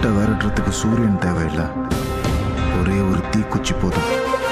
இருட்டை விரட்டுறதுக்கு சூரியன் தேவையில்லை ஒரே ஒரு தீக்குச்சி போதும்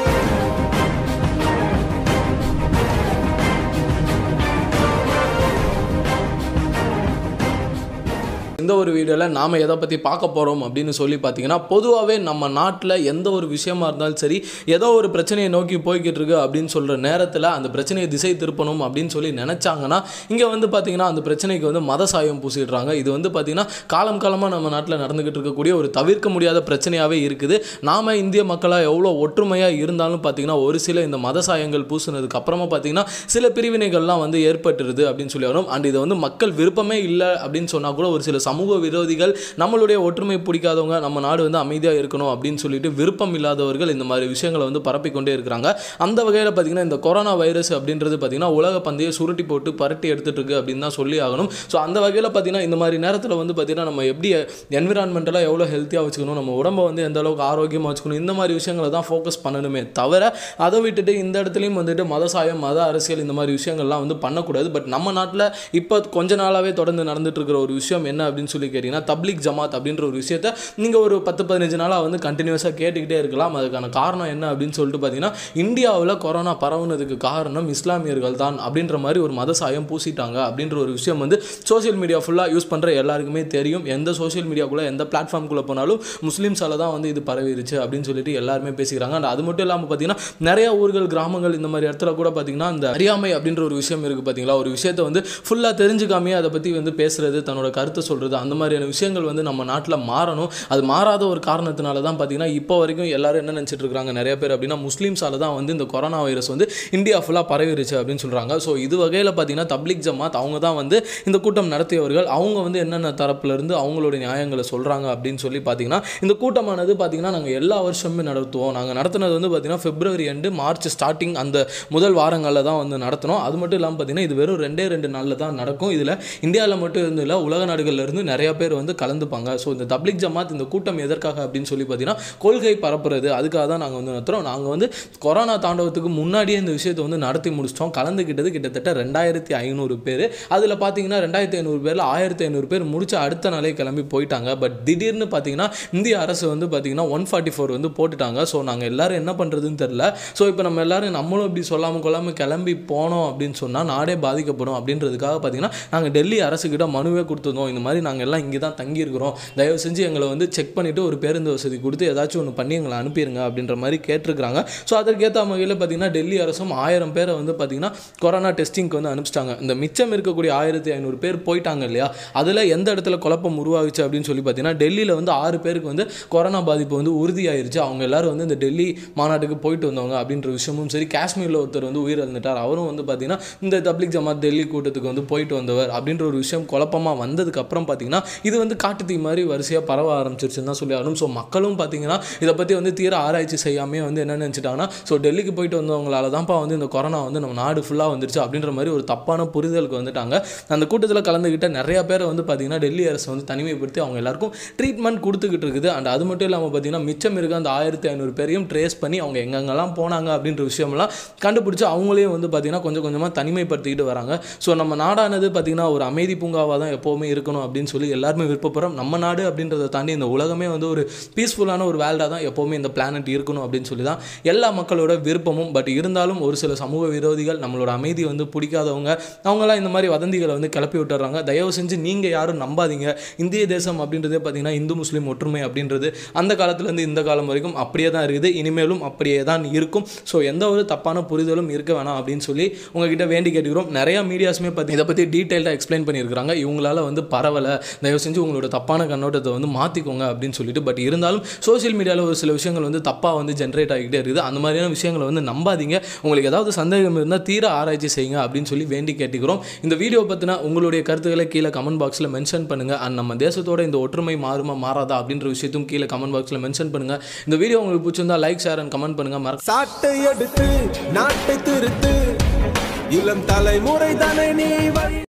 இந்த ஒரு வீடியோவில் நாம் எதை பற்றி பார்க்க போகிறோம் அப்படின்னு சொல்லி பார்த்தீங்கன்னா பொதுவாகவே நம்ம நாட்டில் எந்த ஒரு விஷயமா இருந்தாலும் சரி ஏதோ ஒரு பிரச்சனையை நோக்கி போய்கிட்டு இருக்கு அப்படின்னு சொல்கிற நேரத்தில் அந்த பிரச்சனையை திசை திருப்பணும் அப்படின்னு சொல்லி நினச்சாங்கன்னா இங்கே வந்து பார்த்தீங்கன்னா அந்த பிரச்சனைக்கு வந்து மத சாயம் பூசிடுறாங்க இது வந்து பார்த்தீங்கன்னா காலம் காலமாக நம்ம நாட்டில் நடந்துக்கிட்டு இருக்கக்கூடிய ஒரு தவிர்க்க முடியாத பிரச்சனையாகவே இருக்குது நாம் இந்திய மக்களாக எவ்வளோ ஒற்றுமையாக இருந்தாலும் பார்த்தீங்கன்னா ஒரு சில இந்த மத சாயங்கள் பூசினதுக்கு அப்புறமா பார்த்தீங்கன்னா சில பிரிவினைகள்லாம் வந்து ஏற்பட்டுருது அப்படின்னு சொல்லி வரும் அண்ட் இதை வந்து மக்கள் விருப்பமே இல்லை அப்படின்னு சொன்னால் கூட ஒரு சில சமூக விரோதிகள் நம்மளுடைய ஒற்றுமை பிடிக்காதவங்க நம்ம நாடு வந்து அமைதியாக இருக்கணும் அப்படின்னு சொல்லிட்டு விருப்பம் இல்லாதவர்கள் இந்த மாதிரி விஷயங்களை வந்து பரப்பிக்கொண்டே இருக்கிறாங்க அந்த வகையில் பார்த்தீங்கன்னா இந்த கொரோனா வைரஸ் அப்படின்றது பார்த்தீங்கன்னா உலக பந்தையை சுருட்டி போட்டு பரட்டி எடுத்துட்டு இருக்கு அப்படின்னு தான் சொல்லி ஆகணும் ஸோ அந்த வகையில் பார்த்தீங்கன்னா இந்த மாதிரி நேரத்தில் வந்து பார்த்தீங்கன்னா நம்ம எப்படி என்விரான்மெண்டலாக எவ்வளோ ஹெல்த்தியாக வச்சுக்கணும் நம்ம உடம்பை வந்து எந்த அளவுக்கு ஆரோக்கியமாக வச்சுக்கணும் இந்த மாதிரி விஷயங்களை தான் ஃபோக்கஸ் பண்ணணுமே தவிர அதை விட்டுட்டு இந்த இடத்துலையும் வந்துட்டு மத சாயம் மத அரசியல் இந்த மாதிரி விஷயங்கள்லாம் வந்து பண்ணக்கூடாது பட் நம்ம நாட்டில் இப்போ கொஞ்ச நாளாகவே தொடர்ந்து நடந்துட்டு இருக்கிற ஒரு விஷயம் என்ன அப்படின்னு சொல்லி கேட்டிங்கன்னா தப்லிக் ஜமாத் அப்படின்ற ஒரு விஷயத்த நீங்கள் ஒரு பத்து பதினஞ்சு நாளாக வந்து கண்டினியூஸாக கேட்டுக்கிட்டே இருக்கலாம் அதுக்கான காரணம் என்ன அப்படின்னு சொல்லிட்டு பார்த்தீங்கன்னா இந்தியாவில் கொரோனா பரவுனதுக்கு காரணம் இஸ்லாமியர்கள் தான் அப்படின்ற மாதிரி ஒரு மத சாயம் பூசிட்டாங்க அப்படின்ற ஒரு விஷயம் வந்து சோஷியல் மீடியா ஃபுல்லாக யூஸ் பண்ணுற எல்லாருக்குமே தெரியும் எந்த சோஷியல் மீடியாக்குள்ளே எந்த பிளாட்ஃபார்ம்குள்ளே போனாலும் முஸ்லீம்ஸால தான் வந்து இது பரவிருச்சு அப்படின்னு சொல்லிட்டு எல்லாருமே பேசிக்கிறாங்க and அது மட்டும் இல்லாமல் பார்த்தீங்கன்னா நிறைய ஊர்கள் கிராமங்கள் இந்த மாதிரி இடத்துல கூட பார்த்தீங்கன்னா இந்த அறியாமை அப்படின்ற ஒரு விஷயம் இருக்குது பார்த்தீங்களா ஒரு விஷயத்தை வந்து ஃபுல்லாக தெரிஞ்சுக்காமையே அதை பற்றி வந்து பேசுறது தன்னோட கருத்தை சொல்கிறது அந்த மாதிரியான விஷயங்கள் வந்து நம்ம நாட்டில் மாறணும் அது மாறாத ஒரு காரணத்தினால தான் பார்த்தீங்கன்னா இப்போ வரைக்கும் எல்லாரும் என்ன நினச்சிட்டு இருக்காங்க நிறைய பேர் அப்படின்னா முஸ்லீம்ஸால தான் வந்து இந்த கொரோனா வைரஸ் வந்து இந்தியா ஃபுல்லாக பரவிருச்சு அப்படின்னு சொல்கிறாங்க ஸோ இது வகையில் பார்த்தீங்கன்னா தப்லிக் ஜமாத் அவங்க தான் வந்து இந்த கூட்டம் நடத்தியவர்கள் அவங்க வந்து என்னென்ன தரப்புல இருந்து அவங்களுடைய நியாயங்களை சொல்கிறாங்க அப்படின்னு சொல்லி பார்த்தீங்கன்னா இந்த கூட்டமானது பார்த்தீங்கன்னா நாங்கள் எல்லா வருஷமுமே நடத்துவோம் நாங்கள் நடத்துனது வந்து பார்த்தீங்கன்னா பிப்ரவரி எண்டு மார்ச் ஸ்டார்டிங் அந்த முதல் வாரங்களில் தான் வந்து நடத்தினோம் அது மட்டும் இல்லாமல் பார்த்தீங்கன்னா இது வெறும் ரெண்டே ரெண்டு நாளில் தான் நடக்கும் இதில் இந்தியாவில் மட்டும் இருந்து இல்லை உலக நாடுகள்ல இருந்து நிறைய பேர் வந்து கலந்துப்பாங்க ஸோ இந்த தப்லிக் ஜமாத் இந்த கூட்டம் எதற்காக அப்படின்னு சொல்லி பார்த்தீங்கன்னா கொள்கை பரப்புறது அதுக்காக தான் நாங்கள் வந்து நடத்துகிறோம் நாங்கள் வந்து கொரோனா தாண்டவத்துக்கு முன்னாடியே இந்த விஷயத்தை வந்து நடத்தி முடிச்சிட்டோம் கலந்துக்கிட்டது கிட்டத்தட்ட ரெண்டாயிரத்தி ஐநூறு பேர் அதில் பார்த்தீங்கன்னா ரெண்டாயிரத்தி ஐநூறு பேரில் ஆயிரத்தி ஐநூறு பேர் முடிச்ச அடுத்த நாளே கிளம்பி போயிட்டாங்க பட் திடீர்னு பார்த்தீங்கன்னா இந்திய அரசு வந்து பார்த்தீங்கன்னா ஒன் ஃபார்ட்டி ஃபோர் வந்து போட்டுட்டாங்க ஸோ நாங்கள் எல்லாரும் என்ன பண்ணுறதுன்னு தெரில ஸோ இப்போ நம்ம எல்லாரும் நம்மளும் இப்படி சொல்லாமல் கொள்ளாமல் கிளம்பி போனோம் அப்படின்னு சொன்னால் நாடே பாதிக்கப்படும் அப்படின்றதுக்காக பார்த்தீங்கன்னா நாங்கள் டெல்லி அரசுக்கிட்ட மனுவே கொடுத்துருந்தோம் இந்த மாதிரி நாங்கள் எல்லாம் இங்கே தான் தங்கியிருக்கிறோம் தயவு செஞ்சு எங்களை வந்து செக் பண்ணிவிட்டு ஒரு பேருந்து வசதி கொடுத்து ஏதாச்சும் ஒன்று பண்ணி எங்களை அனுப்பிடுங்க அப்படின்ற மாதிரி கேட்டிருக்கிறாங்க ஸோ அதற்கேற்ற வகையில் பார்த்தீங்கன்னா டெல்லி அரசும் ஆயிரம் பேரை வந்து பார்த்தீங்கன்னா கொரோனா டெஸ்டிங்க்கு வந்து அனுப்பிச்சிட்டாங்க இந்த மிச்சம் இருக்கக்கூடிய ஆயிரத்தி ஐநூறு பேர் போயிட்டாங்க இல்லையா அதில் எந்த இடத்துல குழப்பம் உருவாகுச்சு அப்படின்னு சொல்லி பார்த்தீங்கன்னா டெல்லியில் வந்து ஆறு பேருக்கு வந்து கொரோனா பாதிப்பு வந்து உறுதியாயிருச்சு அவங்க எல்லாரும் வந்து இந்த டெல்லி மாநாட்டுக்கு போயிட்டு வந்தவங்க அப்படின்ற விஷயமும் சரி காஷ்மீரில் ஒருத்தர் வந்து உயிரிழந்துட்டார் அவரும் வந்து பார்த்தீங்கன்னா இந்த தப்லிக் ஜமாத் டெல்லி கூட்டத்துக்கு வந்து போயிட்டு வந்தவர் அப்படின்ற ஒரு விஷயம் குழப்பமாக வந்ததுக்கு அப்புறம் பார்த்தீங்கன்னா இது வந்து காட்டுத்தீ மாதிரி வரிசையாக பரவ ஆரம்பிச்சிருச்சுன்னு தான் சொல்லி ஆகணும் ஸோ மக்களும் பார்த்தீங்கன்னா இதை பற்றி வந்து தீர ஆராய்ச்சி செய்யாமே வந்து என்ன நினச்சிட்டாங்கன்னா ஸோ டெல்லிக்கு போயிட்டு வந்தவங்களால தான்ப்பா வந்து இந்த கொரோனா வந்து நம்ம நாடு ஃபுல்லாக வந்துருச்சு அப்படின்ற மாதிரி ஒரு தப்பான புரிதலுக்கு வந்துட்டாங்க அந்த கூட்டத்தில் கலந்துக்கிட்ட நிறைய பேரை வந்து பார்த்தீங்கன்னா டெல்லி அரசு வந்து தனிமைப்படுத்தி அவங்க எல்லாருக்கும் ட்ரீட்மெண்ட் கொடுத்துக்கிட்டு இருக்குது அண்ட் அது மட்டும் இல்லாமல் பார்த்தீங்கன்னா மிச்சம் இருக்க அந்த ஆயிரத்தி ஐநூறு பேரையும் ட்ரேஸ் பண்ணி அவங்க எங்கெங்கெல்லாம் போனாங்க அப்படின்ற விஷயம்லாம் கண்டுபிடிச்சி அவங்களையும் வந்து பார்த்தீங்கன்னா கொஞ்சம் கொஞ்சமாக தனிமைப்படுத்திக்கிட்டு வராங்க ஸோ நம்ம நாடானது பார்த்தீங்கன்னா ஒரு அமைதி பூங்காவாக தான் எப்போவுமே இருக்கணும் அப்படின்னு சொல்லி எல்லாருமே விருப்பப்படுறோம் நம்ம நாடு அப்படின்றத தாண்டி இந்த உலகமே வந்து ஒரு பீஸ்ஃபுல்லான ஒரு வேல்டாக தான் எப்போவுமே இந்த பிளானட் இருக்கணும் அப்படின்னு சொல்லி தான் எல்லா மக்களோட விருப்பமும் பட் இருந்தாலும் ஒரு சில சமூக விரோதிகள் நம்மளோட அமைதி வந்து பிடிக்காதவங்க அவங்களாம் இந்த மாதிரி வதந்திகளை வந்து கிளப்பி விட்டுறாங்க தயவு செஞ்சு நீங்கள் யாரும் நம்பாதீங்க இந்திய தேசம் அப்படின்றதே பார்த்தீங்கன்னா இந்து முஸ்லீம் ஒற்றுமை அப்படின்றது அந்த காலத்துலேருந்து இந்த காலம் வரைக்கும் அப்படியே தான் இருக்குது இனிமேலும் அப்படியே தான் இருக்கும் ஸோ எந்த ஒரு தப்பான புரிதலும் இருக்க வேணாம் அப்படின்னு சொல்லி உங்ககிட்ட வேண்டி கேட்டுக்கிறோம் நிறையா மீடியாஸுமே பற்றி இதை பற்றி டீட்டெயில்டாக எக்ஸ்பிளைன் பண்ணியிருக்கிறாங்க இவங்களால வந்து பரவலை தயவு செஞ்சு உங்களோட தப்பான கண்ணோட்டத்தை வந்து மாற்றிக்கோங்க அப்படின்னு சொல்லிட்டு பட் இருந்தாலும் சோஷியல் மீடியாவில் ஒரு சில விஷயங்கள் வந்து தப்பாக வந்து ஜென்ரேட் ஆகிக்கிட்டே இருக்குது அந்த மாதிரியான விஷயங்களை வந்து நம்பாதீங்க உங்களுக்கு ஏதாவது சந்தேகம் இருந்தால் தீர ஆராய்ச்சி செய்யுங்க அப்படின்னு சொல்லி வேண்டி கேட்டுக்கிறோம் இந்த வீடியோ பற்றின உங்களுடைய கருத்துக்களை கீழே கமெண்ட் பாக்ஸில் மென்ஷன் பண்ணுங்கள் அண்ட் நம்ம தேசத்தோட இந்த ஒற்றுமை மாறுமா மாறாதா அப்படின்ற விஷயத்தையும் கீழே கமெண்ட் பாக்ஸில் மென்ஷன் பண்ணுங்கள் இந்த வீடியோ உங்களுக்கு பிடிச்சிருந்தா லைக் ஷேர் அண்ட் கமெண்ட் பண்ணுங்கள் மறக்க சாட்டை எடுத்து நாட்டை திருத்து இளம் தலைமுறை தானே நீ வழி